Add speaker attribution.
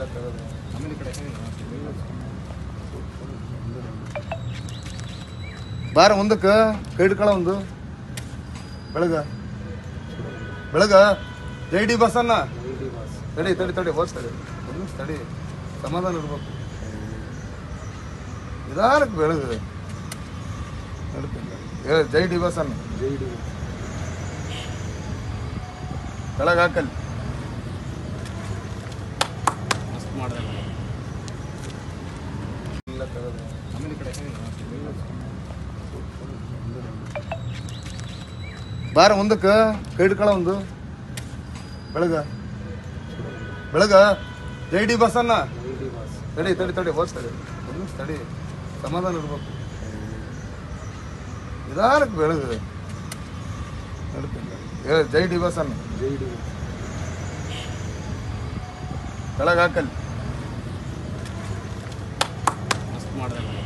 Speaker 1: ಬಾರ ಮುಂದಕ್ಕೆ ಕೈ ಹಿಡ್ಕೊಳ ಒಂದು ಬೆಳಗ ಬೆಳಗ ಜೈ ಡಿ ಬಸನ್ನ ತಡಿ ತಡಿ ತಡಿ ಬಸ್ ತಡಿ ಒಂದು ನಿಮಿಷ ತಡಿ ಸಮಾಧಾನ ಇರ್ಬೇಕು ನಿಧಾನಕ್ಕೆ ಬೆಳಗ ಹೇಳ ಜೈ ಡಿ ಬಸನ್ನ ಕೆಳಗೆ ಹಾಕಲ್ಲಿ
Speaker 2: ಮಸ್ತ್ ಮಾಡಿದೆ
Speaker 1: ಬಾರ ಮುಂದಕ್ಕೆ ಕೈ ಹಿಡ್ಕೊಳ ಒಂದು ಬೆಳಗ ಬೆಳಗ ಜೈ ಡಿ ಬಸನ್ನ ತಡಿ ತಡಿ ತಡಿ ಬಸ್ ತಡಿ ಒಂದು ನಿಮಿಷ ತಡಿ ಸಮಾಧಾನ ಇರ್ಬೇಕು ನಿಧಾನಕ್ಕೆ ಬೆಳಗ ಹೇಳ ಜೈ ಡಿ ಬಸನ್ನ ಕೆಳಗೆ ಹಾಕಲ್ಲಿ
Speaker 2: ಮಸ್ತ್ ಮಾಡಿದೆ